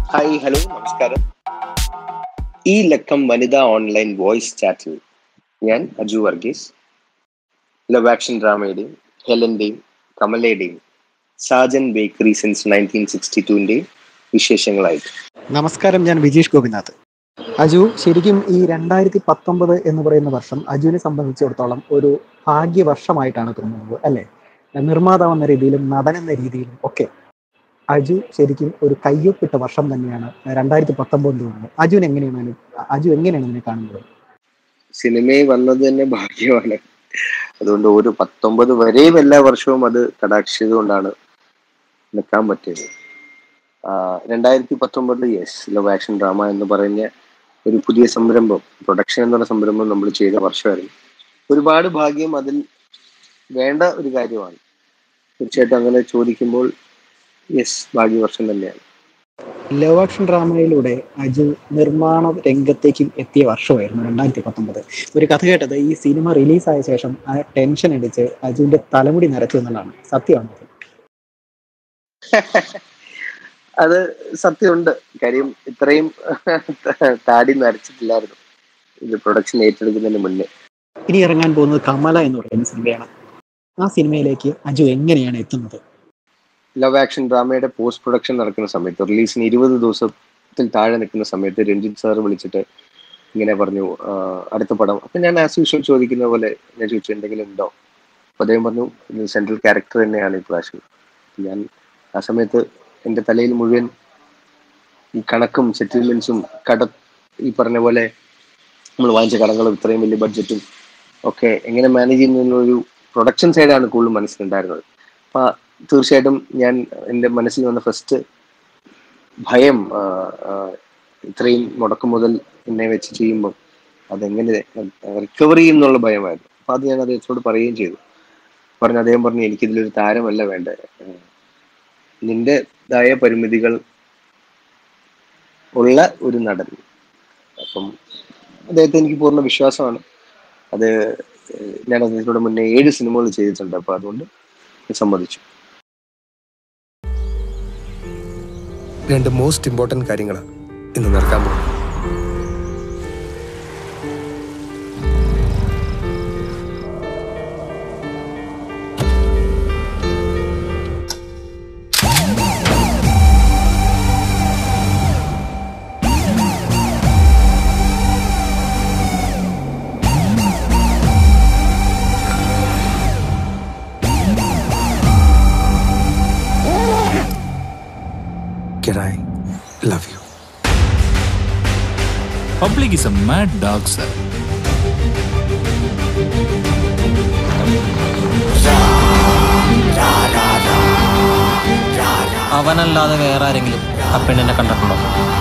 Hi hello നമസ്കാരം ഈ ലക്കം വനിതാ ഓൺലൈൻ വോയിസ് ചാറ്റിൽ ഞാൻ അജു വർഗീസ് ലവ് ആക്ഷൻ ഡ്രാമയുടെയും ഹെലന്റെയും കമലയുടെയും Sajan bakery since nineteen sixty ടുവിൻ്റെയും വിശേഷങ്ങളായിട്ട് നമസ്കാരം ഞാൻ വിജീഷ് ഗോപിനാഥ് അജു ശരിക്കും ഈ രണ്ടായിരത്തി പത്തൊമ്പത് എന്ന് പറയുന്ന വർഷം അജുവിനെ സംബന്ധിച്ചിടത്തോളം ഒരു ഭാഗ്യവർഷമായിട്ടാണ് തോന്നുന്നത് അല്ലെ നിർമ്മാതാവ് എന്ന രീതിയിലും നടൻ എന്ന രീതിയിലും ഒക്കെ അജു ശരിക്കും ഒരു കയ്യൊപ്പിട്ട വർഷം തന്നെയാണ് രണ്ടായിരത്തി പത്തൊമ്പത് തോന്നുന്നത് അജുവിന് എങ്ങനെയാണ് അതിനെ- അജു എങ്ങനെയാണ് ഇതിനെ കാണുന്നത് സിനിമയിൽ വന്നത് തന്നെ ഭാഗ്യമാണ് അതുകൊണ്ട് ഒരു പത്തൊമ്പത് വരെയും എല്ലാ വർഷവും അത് കടാക്ഷിച്ചതുകൊണ്ടാണ് നിൽക്കാൻ പറ്റിയത് രണ്ടായിരത്തി പത്തൊമ്പത് യെസ് ലവ് ആക്ഷൻ ഡ്രാമ എന്ന് പറയുന്ന ഒരു പുതിയ സംരംഭം പ്രൊഡക്ഷൻ എന്ന് പറയുന്ന സംരംഭം നമ്മൾ ചെയ്ത വർഷമായിരുന്നു ഒരുപാട് ഭാഗ്യം അതിൽ വേണ്ട ഒരു കാര്യമാണ് തീർച്ചയായിട്ടും അങ്ങനെ ചോദിക്കുമ്പോൾ യെസ് ഭാഗ്യവർഷം തന്നെയാണ് ലവ് ആക്ഷൻ ഡ്രാമയിലൂടെ അജു നിർമ്മാണ രംഗത്തേക്കും എത്തിയ വർഷമായിരുന്നു രണ്ടായിരത്തി പത്തൊമ്പത് ഒരു കഥ കേട്ടത് ഈ സിനിമ റിലീസായ ശേഷം ആ ടെൻഷൻ അടിച്ച് അജുവിന്റെ തലമുടി നിറച്ചു എന്നുള്ളതാണ് സത്യമാണ് അത്. അത് സത്യമുണ്ട് കാര്യം ഇത്രയും താടി നരച്ചിട്ടില്ലായിരുന്നു ഇത് പ്രൊഡക്ഷൻ ഏറ്റെടുക്കുന്നതിന് മുന്നേ ഇനി ഇറങ്ങാൻ പോകുന്നത് കമല എന്ന് പറയുന്ന സിനിമയാണ് ആ സിനിമയിലേക്ക് അജു എങ്ങനെയാണ് എത്തുന്നത് ലവ് ആക്ഷൻ ഡ്രാമയുടെ പോസ്റ്റ് പ്രൊഡക്ഷൻ നടക്കുന്ന സമയത്ത് റിലീസിന് ഇരുപത് ദിവസത്തിൽ താഴെ നിൽക്കുന്ന സമയത്ത് രഞ്ജിത്ത് സാർ വിളിച്ചിട്ട് ഇങ്ങനെ പറഞ്ഞു "ആ, അടുത്ത പടം അപ്പൊ ഞാൻ ആസ് യൂഷ്വൽ ചോദിക്കുന്ന പോലെ ഞാൻ ചോദിച്ചു എന്തെങ്കിലും ഉണ്ടോ അപ്പൊ അദ്ദേഹം പറഞ്ഞു ഇത് സെൻട്രൽ ക്യാരക്ടർ തന്നെയാണ് ഈ പ്രാവശ്യം ഞാൻ ആ സമയത്ത് എൻ്റെ തലയിൽ മുഴുവൻ ഈ കണക്കും സെറ്റിൽമെന്റ്സും കട ഈ പറഞ്ഞ പോലെ നമ്മൾ വാങ്ങിച്ച കടങ്ങളും ഇത്രയും വലിയ ബഡ്ജറ്റും ഒക്കെ എങ്ങനെ മാനേജ് ചെയ്യുന്നൊരു പ്രൊഡക്ഷൻ സൈഡാണ് കൂടുതൽ മനസ്സിലുണ്ടായിരുന്നത് അപ്പൊ തീർച്ചയായിട്ടും ഞാൻ എൻ്റെ മനസ്സിൽ വന്ന ഫസ്റ്റ് ഭയം ആ, ആ, ഇത്രയും മുടക്കു മുതൽ എന്നെ വെച്ച് ചെയ്യുമ്പോൾ അതെങ്ങനെ റിക്കവർ ചെയ്യുന്നുള്ള ഭയമായിരുന്നു അപ്പൊ അത് ഞാൻ അദ്ദേഹത്തോട് പറയുകയും ചെയ്തു പറഞ്ഞു അദ്ദേഹം പറഞ്ഞു എനിക്കിതിലൊരു താരമല്ല വേണ്ടത് നിന്റെതായ പരിമിതികൾ ഉള്ള ഒരു നടൻ അപ്പം അദ്ദേഹത്തെ എനിക്ക് പൂർണ്ണ വിശ്വാസമാണ് അത് ഏഹ് ഞാൻ അദ്ദേഹത്തോട് മുന്നേ ഏഴ് സിനിമകൾ ചെയ്തിട്ടുണ്ട് അപ്പൊ അതുകൊണ്ട് ഞാൻ സമ്മതിച്ചു രണ്ട് മോസ്റ്റ് ഇമ്പോർട്ടൻറ്റ് കാര്യങ്ങളാണ് ഇന്ന് നടക്കാൻ പോകുന്നത് Can I love you? Public is a mad dog, sir. അവനല്ലാതെ വേറെ ആരെങ്കിലും ആ പെണ്ണിനെ കണ്ടിട്ടുണ്ടോ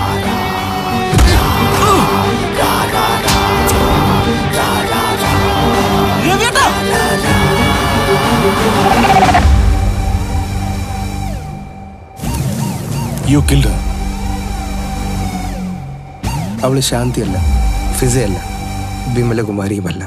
You killed her. അവള് ശാന്തിയല്ല ഫിസയല്ല വിമലകുമാരിയുമല്ല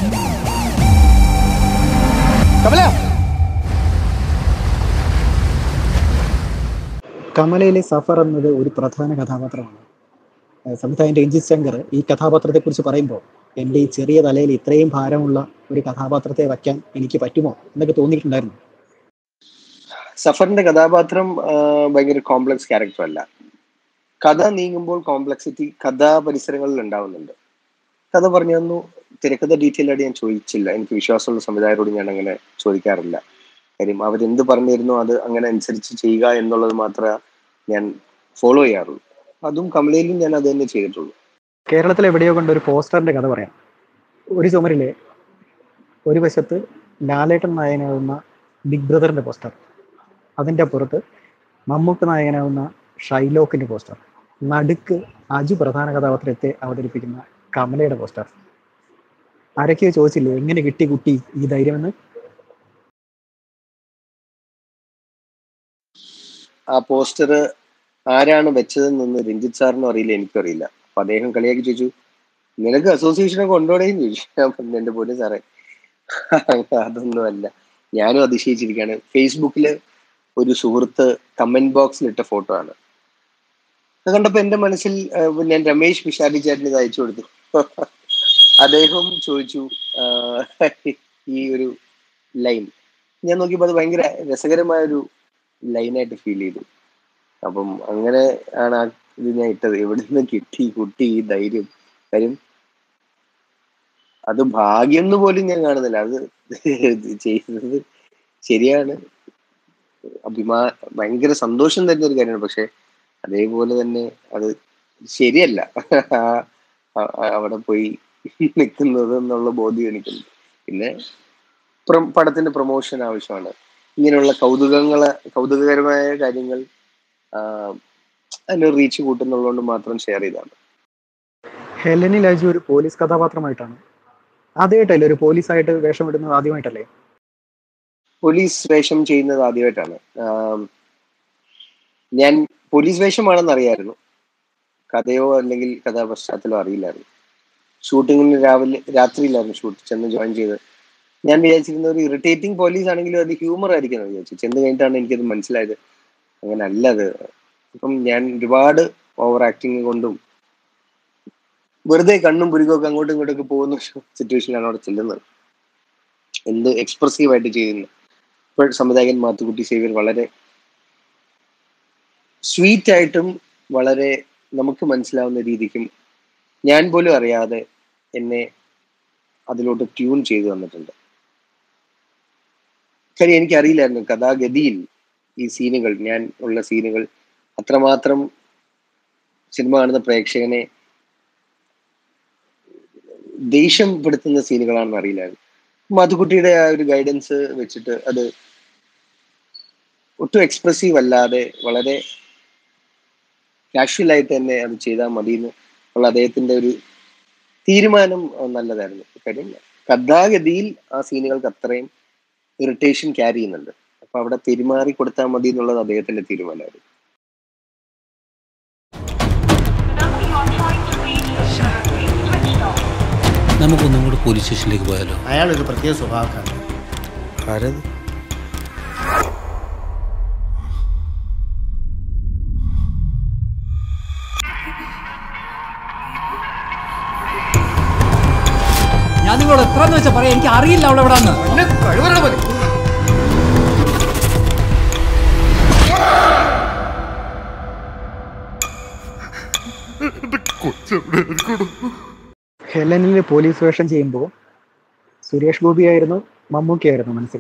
കമലയിലെ സഫർ എന്നത് ഒരു പ്രധാന കഥാപാത്രമാണ് ഏഹ് സംവിധായകൻ രഞ്ജിത് ശങ്കർ ഈ കഥാപാത്രത്തെക്കുറിച്ച് പറയുമ്പോൾ എൻ്റെ ഈ ചെറിയ തലയിൽ ഇത്രയും ഭാരമുള്ള ഒരു കഥാപാത്രത്തെ വയ്ക്കാൻ എനിക്ക് പറ്റുമോ എന്നൊക്കെ തോന്നിയിട്ടുണ്ടായിരുന്നു സഫറിന്റെ കഥാപാത്രം ആ, ഭയങ്കര കോംപ്ലക്സ് ക്യാരക്ടർ അല്ല കഥ നീങ്ങുമ്പോൾ കോംപ്ലക്സിറ്റി കഥാ പരിസരങ്ങളിൽ ഉണ്ടാവുന്നുണ്ട് കഥ പറഞ്ഞു തന്നു തിരക്കഥ ഡീറ്റെയിൽ ആയിട്ട് ഞാൻ ചോദിച്ചില്ല എനിക്ക് വിശ്വാസമുള്ള സംവിധായകരോട് ഞാൻ അങ്ങനെ ചോദിക്കാറില്ല കാര്യം അവരെന്ത് പറഞ്ഞിരുന്നോ അത് അങ്ങനെ അനുസരിച്ച് ചെയ്യുക എന്നുള്ളത് മാത്രമേ ഞാൻ ഫോളോ ചെയ്യാറുള്ളൂ അതും കമലയിലും ഞാൻ അത് തന്നെ ചെയ്തിട്ടുള്ളൂ കേരളത്തിൽ എവിടെയോ കണ്ട ഒരു പോസ്റ്ററിന്റെ കഥ പറയാം ഒരു ചുമരിലെ ഒരു വശത്ത് ലാലേട്ടൻ നായകനാകുന്ന ബിഗ് ബ്രദറിന്റെ പോസ്റ്റർ അതിൻ്റെ അപ്പുറത്ത് മമ്മൂക്ക് നായകനാകുന്ന ഷൈലോക്കിന്റെ പോസ്റ്റർ നടുക്ക് അജു പ്രധാന കഥാപാത്രത്തെ അവതരിപ്പിക്കുന്ന കമലയുടെ പോസ്റ്റർ ആരൊക്കെയോ ചോദിച്ചില്ലേ എങ്ങനെ കിട്ടി കുട്ടി ഈ ധൈര്യമെന്ന് ആ പോസ്റ്റർ ആരാണ് വെച്ചതെന്നൊന്ന് രഞ്ജിത്ത് സാറിനും അറിയില്ല എനിക്കും അറിയില്ല അപ്പൊ അദ്ദേഹം കളിയാക്കി ചോദിച്ചു നിനക്ക് അസോസിയേഷനെ കൊണ്ടുപോടേന്ന് ചോദിച്ചു ഞാൻ പറഞ്ഞു, എന്റെ പൊന്നു സാറേ അതൊന്നും അല്ല ഞാനും അതിശയിച്ചിരിക്കുകയാണ് ഫേസ്ബുക്കില് ഒരു സുഹൃത്ത് കമന്റ് ബോക്സിൽ ഇട്ട ഫോട്ടോ ആണ് അത് കണ്ടപ്പോ എന്റെ മനസ്സിൽ ആ, ഞാൻ രമേശ് പിഷാരി ചേട്ടന് ഇത് അയച്ചു കൊടുത്തു അദ്ദേഹം ചോദിച്ചു ആ, ഈ ഒരു ലൈൻ ഞാൻ നോക്കിയപ്പോൾ അത് ഭയങ്കര രസകരമായ ഒരു ലൈനായിട്ട് ഫീൽ ചെയ്തു അപ്പം അങ്ങനെ ആണ് ആ ഇത് ഞാൻ ഇട്ടത് എവിടെ നിന്ന് കിട്ടി കുട്ടി ഈ ധൈര്യം കാര്യം അത് ഭാഗ്യം എന്ന് പോലും ഞാൻ കാണുന്നില്ല അത് ചെയ്യുന്നത് ശരിയാണ് അഭിമാ ഭയങ്കര സന്തോഷം തരുന്ന ഒരു കാര്യമാണ് പക്ഷെ അതേപോലെ തന്നെ അത് ശരിയല്ല ആ- ആ- അവിടെ പോയി നിൽക്കുന്നത് എന്നുള്ള ബോധ്യം എനിക്കുണ്ട് പിന്നെ പ്ര- പടത്തിന്റെ പ്രൊമോഷൻ ആവശ്യമാണ് ഇങ്ങനെയുള്ള കൗതുകങ്ങളെ കൗതുകകരമായ കാര്യങ്ങൾ ആ, അതിന് റീച്ച് കൂട്ടുന്നുള്ളതുകൊണ്ട് മാത്രം ഷെയർ ചെയ്താണ് ഹെലനി ലാജു ഒരു പോലീസ് കഥാപാത്രമായിട്ടാണ് ആദ്യമായിട്ടല്ലേ ഒരു പോലീസായിട്ട് വേഷം ഇടുന്നത് ആദ്യമായിട്ടല്ലേ പോലീസ് വേഷം ചെയ്യുന്നത് ആദ്യമായിട്ടാണ് ആം, ഞാൻ പോലീസ് വേഷമാണെന്ന് അറിയായിരുന്നു കഥയോ അല്ലെങ്കിൽ കഥാപശ്ചാത്തലോ അറിയില്ലായിരുന്നു ഷൂട്ടിങ്ങിന് രാവിലെ രാത്രിയിലായിരുന്നു ഷൂട്ട് ചെന്ന് ജോയിൻ ചെയ്ത് ഞാൻ വിചാരിച്ചിരുന്ന ഒരു ഇറിറ്റേറ്റിംഗ് പോലീസ് ആണെങ്കിലും അത് ഹ്യൂമർ ആയിരിക്കും എന്ന് വിചാരിച്ചു ചെന്ന് കഴിഞ്ഞിട്ടാണ് എനിക്കത് മനസ്സിലായത് അങ്ങനെ അല്ല അത് അപ്പം ഞാൻ ഒരുപാട് ഓവർ ആക്ടിങ് കൊണ്ടും വെറുതെ കണ്ണും പുരുകൊക്കെ അങ്ങോട്ടും ഇങ്ങോട്ടൊക്കെ പോകുന്ന സിറ്റുവേഷനിലാണ് അവിടെ ചെല്ലുന്നത് എന്ത് എക്സ്പ്രസീവ് ആയിട്ട് ചെയ്യുന്നു ഇപ്പോൾ സംവിധായകൻ മാത്തുക്കുട്ടി സേവ്യർ വളരെ സ്വീറ്റ് ആയിട്ടും വളരെ നമുക്ക് മനസ്സിലാവുന്ന രീതിക്കും ഞാൻ പോലും അറിയാതെ എന്നെ അതിലോട്ട് ട്യൂൺ ചെയ്തു തന്നിട്ടുണ്ട് കാര്യം എനിക്കറിയില്ലായിരുന്നു കഥാഗതിയിൽ ഈ സീനുകൾ ഞാൻ ഉള്ള സീനുകൾ അത്രമാത്രം സിനിമ കാണുന്ന പ്രേക്ഷകനെ ദേഷ്യപ്പെടുത്തുന്ന സീനുകളാണെന്ന് അറിയില്ലായിരുന്നു മാത്തുക്കുട്ടിയുടെ ആ ഒരു ഗൈഡൻസ് വെച്ചിട്ട് അത് ഒട്ടും എക്സ്പ്രസീവ് അല്ലാതെ വളരെ കാഷ്വൽ ആയിട്ട് തന്നെ അത് ചെയ്താൽ മതി എന്ന് ഉള്ള അദ്ദേഹത്തിന്റെ ഒരു തീരുമാനം അഹ് നല്ലതായിരുന്നു കാര്യം കഥാഗതിയിൽ ആ സീനുകൾക്ക് അത്രയും ഇറിറ്റേഷൻ ക്യാരി ചെയ്യുന്നുണ്ട് അപ്പൊ അവിടെ പെരുമാറി കൊടുത്താൽ മതി എന്നുള്ളത് അദ്ദേഹത്തിന്റെ തീരുമാനമായിരുന്നു നമുക്കൊന്നും കൂടെ പോലീസ് സ്റ്റേഷനിലേക്ക് പോയാലോ അയാൾ ഒരു പ്രത്യേക സ്വഭാവക്കാരൻ ആരത് ഞാൻ നിങ്ങളോട് എത്രന്ന് വെച്ചാ പറയാം എനിക്ക് അറിയില്ല അവളെ എവിടാന്ന് ഹെലനിൽ പോലീസ് വേഷം ചെയ്യുമ്പോൾ സുരേഷ് ഗോപി ആയിരുന്നു മമ്മൂട്ടി ആയിരുന്നു മനസ്സിൽ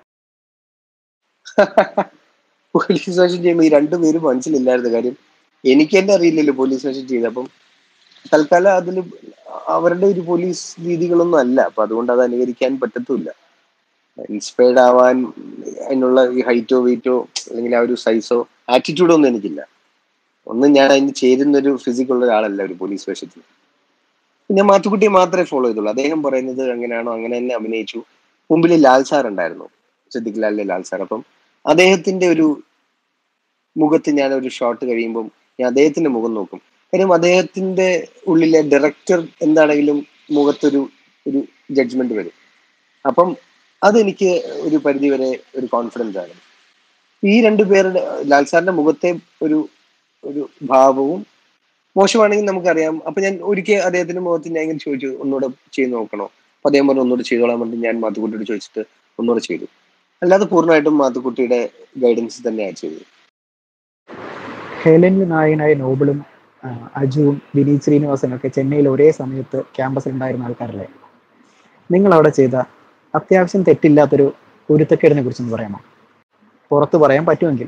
പോലീസ് സ്റ്റേഷൻ ചെയ്യുമ്പോൾ ഈ രണ്ടുപേരും മനസ്സിലില്ലായിരുന്നു കാര്യം എനിക്ക് തന്നെ അറിയില്ലല്ലോ പോലീസ് സ്റ്റേഷൻ ചെയ്ത് അപ്പം തൽക്കാലം അതിൽ അവരുടെ ഒരു പോലീസ് രീതികളൊന്നും അല്ല അപ്പൊ അതുകൊണ്ട് അത് അനുകരിക്കാൻ പറ്റത്തുമില്ല ഇൻസ്പയർഡ് ആവാൻ അതിനുള്ള ഈ ഹൈറ്റോ വെയിറ്റോ അല്ലെങ്കിൽ ആ ഒരു സൈസോ ആറ്റിറ്റ്യൂഡോ ഒന്നും എനിക്കില്ല ഒന്ന് ഞാൻ അതിന് ചേരുന്ന ഒരു ഫിസിക്കുള്ള ഒരാളല്ല ഒരു പോലീസ് വേഷത്തിൽ പിന്നെ മാത്തുക്കുട്ടിയെ മാത്രമേ ഫോളോ ചെയ്തുള്ളൂ അദ്ദേഹം പറയുന്നത് അങ്ങനെയാണോ അങ്ങനെ തന്നെ അഭിനയിച്ചു മുമ്പിൽ ലാൽ സാർ ഉണ്ടായിരുന്നു സിദ്ദിഖ് ലാലിലെ ലാൽ സാർ അപ്പം അദ്ദേഹത്തിന്റെ ഒരു മുഖത്ത് ഞാൻ ഒരു ഷോട്ട് കഴിയുമ്പം ഞാൻ അദ്ദേഹത്തിന്റെ മുഖം നോക്കും കാര്യം അദ്ദേഹത്തിന്റെ ഉള്ളിലെ ഡയറക്ടർ എന്താണെങ്കിലും മുഖത്തൊരു ഒരു ജഡ്ജ്മെന്റ് വരും അപ്പം അതെനിക്ക് ഒരു പരിധി വരെ ഒരു കോൺഫിഡൻസ് ആണ് ഈ രണ്ടു പേരുടെ ലാൽ സാറിന്റെ മുഖത്തെ ഒരു ഒരു ഭാവവും മോശമാണെങ്കിൽ നമുക്കറിയാം അപ്പൊ ഞാൻ ഒരിക്കൽ അദ്ദേഹത്തിന്റെ മുഖത്ത് ഞാൻ ഇങ്ങനെ ചോദിച്ചു ഒന്നുകൂടെ ചെയ്ത് നോക്കണോ അപ്പൊ അദ്ദേഹം പറഞ്ഞു ഒന്നുകൂടെ ചെയ്തോളാൻ പറഞ്ഞിട്ട് ഞാൻ മാത്തുക്കുട്ടിയോട് ചോദിച്ചിട്ട് ഒന്നുകൂടെ ചെയ്തു അല്ലാതെ പൂർണ്ണമായിട്ടും മാത്തുക്കുട്ടിയുടെ ഗൈഡൻസ് തന്നെയാണ് ചെയ്തത് ഹെലനിൽ നായകനായ നോബിളും ആ, അജുവും വിനീത് ശ്രീനിവാസനും ഒക്കെ ചെന്നൈയിൽ ഒരേ സമയത്ത് ക്യാമ്പസിൽ ഉണ്ടായിരുന്ന ആൾക്കാരല്ലേ നിങ്ങൾ അവിടെ ചെയ്ത അത്യാവശ്യം തെറ്റില്ലാത്തൊരു കുരുത്തക്കേടിനെ കുറിച്ചൊന്ന് പറയാമോ പുറത്ത് പറയാൻ പറ്റുമെങ്കിൽ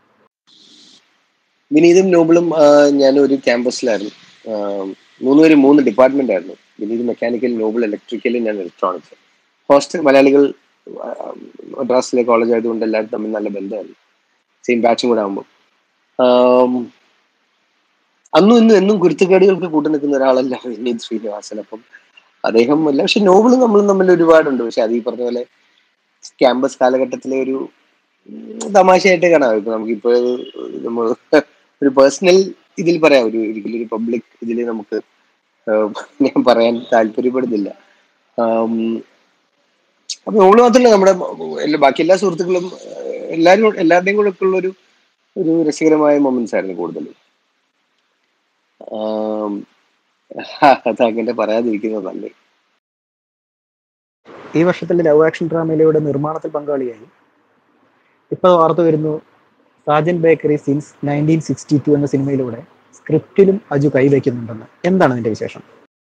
വിനീതും നോബിളും ആ, ഞാൻ ഒരു ക്യാമ്പസിലായിരുന്നു ആ, മൂന്നുപേരും മൂന്ന് ഡിപ്പാർട്ട്മെന്റ് ആയിരുന്നു വിനീത് മെക്കാനിക്കൽ നോബിൾ ഇലക്ട്രിക്കൽ ഞാൻ ഇലക്ട്രോണിക്സ് ഹോസ്റ്റൽ മലയാളികൾ ആ, മദ്രാസിലെ കോളേജ് ആയതുകൊണ്ട് എല്ലാവരും തമ്മിൽ നല്ല ബന്ധമായിരുന്നു സെയിം ബാച്ചും കൂടെ ആകുമ്പോൾ അന്നും ഇന്നും എന്നും കുരുത്തക്കേടുകൾക്ക് കൂട്ടു നിൽക്കുന്ന ഒരാളല്ല വിനീത് ശ്രീനിവാസൻ അപ്പം അദ്ദേഹം അല്ല പക്ഷെ നോബിളും നമ്മളും തമ്മിൽ ഒരുപാടുണ്ട് പക്ഷെ അത് ഈ പറഞ്ഞ പോലെ ക്യാമ്പസ് കാലഘട്ടത്തിലെ ഒരു ഉം, തമാശയായിട്ട് കാണാം ഇപ്പൊ നമുക്കിപ്പോ നമ്മൾ ഒരു പേഴ്സണൽ ഇതിൽ പറയാം ഒരു ഒരിക്കലും ഒരു പബ്ലിക് ഇതിൽ നമുക്ക് ആഹ് ഞാൻ പറയാൻ താല്പര്യപ്പെടുന്നില്ല ആം, അപ്പൊ നമ്മള് മാത്രമല്ല നമ്മുടെ എല്ലാ ബാക്കി എല്ലാ സുഹൃത്തുക്കളും ആഹ് എല്ലാരും എല്ലാവരുടെയും കൂടെ ഒക്കെ ഉള്ള ഒരു ഒരു രസകരമായ മൊമെന്റ്സ് ആയിരുന്നു കൂടുതലും ആം, അത് അങ്ങനെ പറയാതിരിക്കുന്നത് നല്ലേ ഈ വർഷത്തിലെ ലവ് ആക്ഷൻ ഡ്രാമയിലൂടെ നിർമ്മാണത്തിൽ പങ്കാളിയായി ഇപ്പൊ വാർത്ത വരുന്നു Sajan bakery since nineteen sixty two എന്ന സിനിമയിലൂടെ സ്ക്രിപ്റ്റിലും അജു കൈവയ്ക്കുന്നുണ്ടെന്ന് എന്താണ് അതിന്റെ വിശേഷം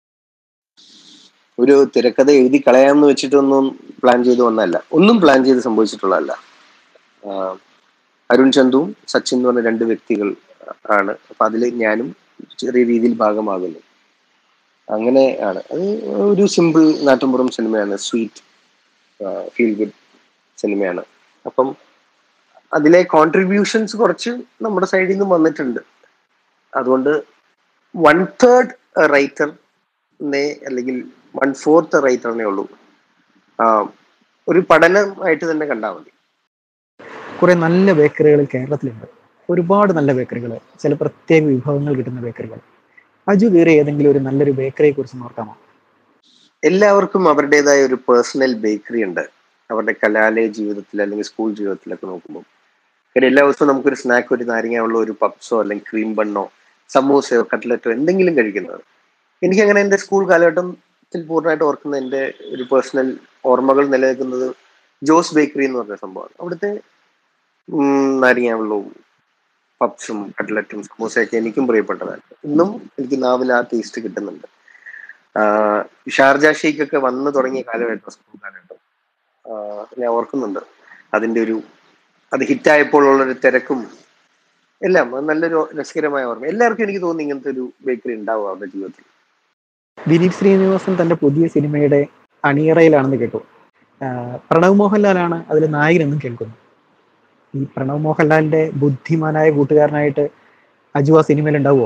ഒരു തിരക്കഥ എഴുതി കളയാമെന്ന് വെച്ചിട്ടൊന്നും പ്ലാൻ ചെയ്ത് വന്നതല്ല ഒന്നും പ്ലാൻ ചെയ്ത് സംഭവിച്ചിട്ടുള്ളതല്ല ആഹ് അരുൺ ചന്തുവും സച്ചിൻ എന്ന് പറഞ്ഞ രണ്ട് വ്യക്തികൾ ആണ് അപ്പൊ അതിൽ ഞാനും ചെറിയ രീതിയിൽ ഭാഗമാകുന്നു അങ്ങനെ ആണ് അത് ഒരു സിമ്പിൾ നാട്ടുമ്പുറം സിനിമയാണ് സ്വീറ്റ് ഫീൽ ഗുഡ് സിനിമയാണ് അപ്പം അതിലെ കോൺട്രിബ്യൂഷൻസ് കുറച്ച് നമ്മുടെ സൈഡിൽ നിന്നും വന്നിട്ടുണ്ട് അതുകൊണ്ട് വൺ തേർഡ് റൈറ്റർ നെ അല്ലെങ്കിൽ വൺ ഫോർത്ത് റൈറ്ററിനെ ഉള്ളൂ ആ, ഒരു പഠനമായിട്ട് തന്നെ കണ്ടാൽ മതി കുറെ നല്ല ബേക്കറികൾ കേരളത്തിലുണ്ട് ഒരുപാട് നല്ല ബേക്കറികൾ ചില പ്രത്യേക വിഭവങ്ങൾ കിട്ടുന്ന ബേക്കറികൾ അജു കയറിയ ഏതെങ്കിലും ഒരു നല്ലൊരു ബേക്കറിയെ കുറിച്ച് ഓർക്കാമോ എല്ലാവർക്കും അവരുടേതായ ഒരു പേഴ്സണൽ ബേക്കറി ഉണ്ട് അവരുടെ കലാലയ ജീവിതത്തിൽ അല്ലെങ്കിൽ സ്കൂൾ ജീവിതത്തിലൊക്കെ നോക്കുമ്പോൾ കാര്യം എല്ലാ ദിവസവും നമുക്കൊരു സ്നാക്ക് ഒരു നാരങ്ങ ഉള്ള ഒരു പപ്സോ അല്ലെങ്കിൽ ക്രീം ബണ്ണോ സമൂസയോ കട്ട്ലറ്റോ എന്തെങ്കിലും കഴിക്കുന്നത് എനിക്ക് അങ്ങനെ എൻ്റെ സ്കൂൾ കാലഘട്ടത്തിൽ പൂർണ്ണമായിട്ട് ഓർക്കുന്ന എൻ്റെ ഒരു പേഴ്സണൽ ഓർമ്മകൾ നിലനിൽക്കുന്നത് ജോസ് ബേക്കറി എന്ന് പറഞ്ഞ സംഭവമാണ് അവിടുത്തെ ഉം, നാരങ്ങ വെള്ളവും പപ്സും കട്ട്ലറ്റും സമൂസയൊക്കെ എനിക്കും പ്രിയപ്പെട്ടതാണ് ഇന്നും എനിക്ക് നാവിൽ ആ ടേസ്റ്റ് കിട്ടുന്നുണ്ട് ആഹ് ഷാർജ ഷെയ്ഖ് ഒക്കെ വന്നു തുടങ്ങിയ കാലഘട്ടം സ്കൂൾ കാലഘട്ടം ആഹ് ഞാൻ ഓർക്കുന്നുണ്ട് അതിന്റെ ഒരു അത് ഹിറ്റായപ്പോൾ ഉള്ളൊരു തിരക്കും എല്ലാം അത് നല്ലൊരു രസകരമായ ഓർമ്മ എല്ലാവർക്കും എനിക്ക് തോന്നുന്നു ഇങ്ങനത്തെ ഒരു ബേക്കറി ഉണ്ടാവും അവരുടെ ജീവിതത്തിൽ വിനീത് ശ്രീനിവാസൻ തന്റെ പുതിയ സിനിമയുടെ അണിയറയിലാണെന്ന് കേട്ടു ആഹ് പ്രണവ് മോഹൻലാലാണ് അതിൽ നായകനെന്നും കേൾക്കുന്നു ഈ പ്രണവ് മോഹൻലാലിന്റെ ബുദ്ധിമാനായ കൂട്ടുകാരനായിട്ട് അജു ആ സിനിമയിൽ ഉണ്ടാവുമോ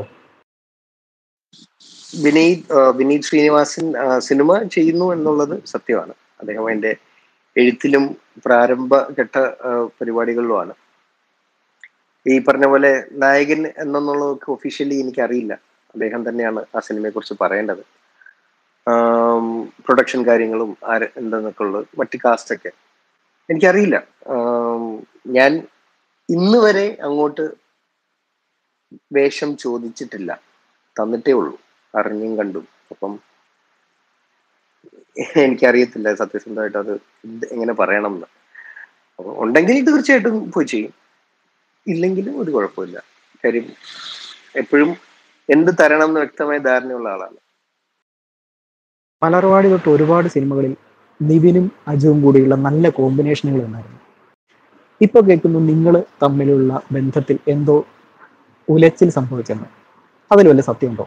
വിനീത് ആഹ് വിനീത് ശ്രീനിവാസൻ ആഹ് സിനിമ ചെയ്യുന്നു എന്നുള്ളത് സത്യമാണ് അദ്ദേഹം അതിന്റെ എഴുത്തിലും പ്രാരംഭഘട്ട ആഹ് പരിപാടികളിലുമാണ് ഈ പറഞ്ഞ പോലെ നായകൻ എന്നുള്ളതൊക്കെ ഒഫീഷ്യലി എനിക്കറിയില്ല അദ്ദേഹം തന്നെയാണ് ആ സിനിമയെ കുറിച്ച് പറയേണ്ടത് പ്രൊഡക്ഷൻ കാര്യങ്ങളും ആര് എന്തെന്നൊക്കെ ഉള്ളത് മറ്റ് കാസ്റ്റ് ഒക്കെ എനിക്കറിയില്ല ആം, ഞാൻ ഇന്ന് വരെ അങ്ങോട്ട് വേഷം ചോദിച്ചിട്ടില്ല തന്നിട്ടേ ഉള്ളൂ അറിഞ്ഞും കണ്ടും അപ്പം എനിക്കറിയത്തില്ല സത്യസന്ധമായിട്ട് അത് ഇത് എങ്ങനെ പറയണം എന്ന് അപ്പൊ ഉണ്ടെങ്കിൽ തീർച്ചയായിട്ടും പോയി ചെയ്യും ഇല്ലെങ്കിലും ഒരു കുഴപ്പമില്ല കാര്യം എപ്പോഴും എന്ത് തരണം എന്ന് വ്യക്തമായ ധാരണയുള്ള ആളാണ് മലർവാടി തൊട്ട് ഒരുപാട് സിനിമകളിൽ നിവിനും അജുവും കൂടിയുള്ള നല്ല കോമ്പിനേഷനുകൾ ഉണ്ടായിരുന്നു ഇപ്പൊ കേൾക്കുന്നു നിങ്ങൾ തമ്മിലുള്ള ബന്ധത്തിൽ എന്തോ ഉലച്ചിൽ സംഭവിച്ചെന്ന് അതിൽ വല്ല സത്യമുണ്ടോ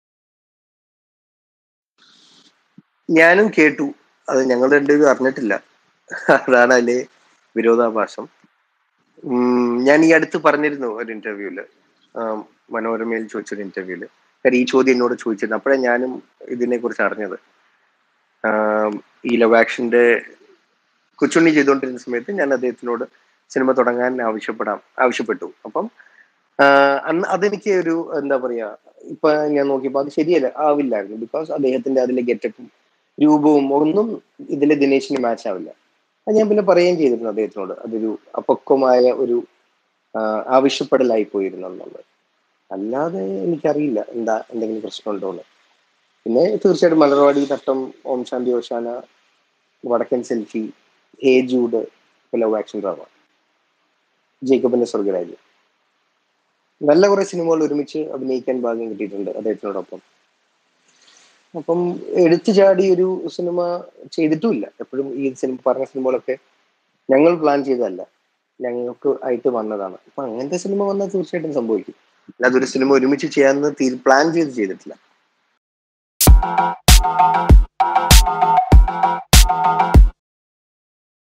ഞാനും കേട്ടു അത് ഞങ്ങൾ രണ്ടുപേരും അറിഞ്ഞിട്ടില്ല അതാണ് അതിലെ വിരോധാഭാസം ഉം, ഞാൻ ഈ അടുത്ത് പറഞ്ഞിരുന്നു ഒരു ഇന്റർവ്യൂല് മനോരമയിൽ ചോദിച്ചൊരു ഇന്റർവ്യൂല് കാര്യം ഈ ചോദ്യം എന്നോട് ചോദിച്ചിരുന്നു അപ്പോഴേ ഞാനും ഇതിനെ കുറിച്ച് അറിഞ്ഞത് ആം, ഈ ലവ് ആക്ഷന്റെ കൊച്ചുണ്ണി ചെയ്തുകൊണ്ടിരുന്ന സമയത്ത് ഞാൻ അദ്ദേഹത്തിനോട് സിനിമ തുടങ്ങാൻ ആവശ്യപ്പെടാം ആവശ്യപ്പെട്ടു അപ്പം ആഹ് അന്ന് അതെനിക്ക് ഒരു എന്താ പറയാ ഇപ്പൊ ഞാൻ നോക്കിയപ്പോ അത് ശരിയല്ല ആവില്ലായിരുന്നു ബിക്കോസ് അദ്ദേഹത്തിന്റെ അതിലെ ഗെറ്റപ്പും രൂപവും ഒന്നും ഇതിലെ ദിനേശിന് മാച്ച് ആവില്ല അത് ഞാൻ പിന്നെ പറയുകയും ചെയ്തിരുന്നു അദ്ദേഹത്തിനോട് അതൊരു അപക്വമായ ഒരു ആഹ് ആവശ്യപ്പെടലായി പോയിരുന്നു എന്നുള്ളത് അല്ലാതെ എനിക്കറിയില്ല എന്താ എന്തെങ്കിലും പ്രശ്നമുണ്ടോ എന്ന് പിന്നെ തീർച്ചയായിട്ടും മലർവാടി തട്ടം ഓം Shanti Oshana Vadakkan selfie hey Jude love action drama ജേക്കബിന്റെ സ്വർഗരാജ്യം നല്ല കുറെ സിനിമകൾ ഒരുമിച്ച് അഭിനയിക്കാൻ ഭാഗ്യം കിട്ടിയിട്ടുണ്ട് അദ്ദേഹത്തിനോടൊപ്പം അപ്പം എടുത്തു ചാടി ഒരു സിനിമ ചെയ്തിട്ടുമില്ല എപ്പോഴും ഈ സിനിമ പറഞ്ഞ സിനിമകളൊക്കെ ഞങ്ങൾ പ്ലാൻ ചെയ്തതല്ല ഞങ്ങൾക്ക് ആയിട്ട് വന്നതാണ് അപ്പൊ അങ്ങനത്തെ സിനിമ വന്നാൽ തീർച്ചയായിട്ടും സംഭവിക്കും അല്ലാതെ ഒരു സിനിമ ഒരുമിച്ച് ചെയ്യാമെന്ന് പ്ലാൻ ചെയ്ത് ചെയ്തിട്ടില്ല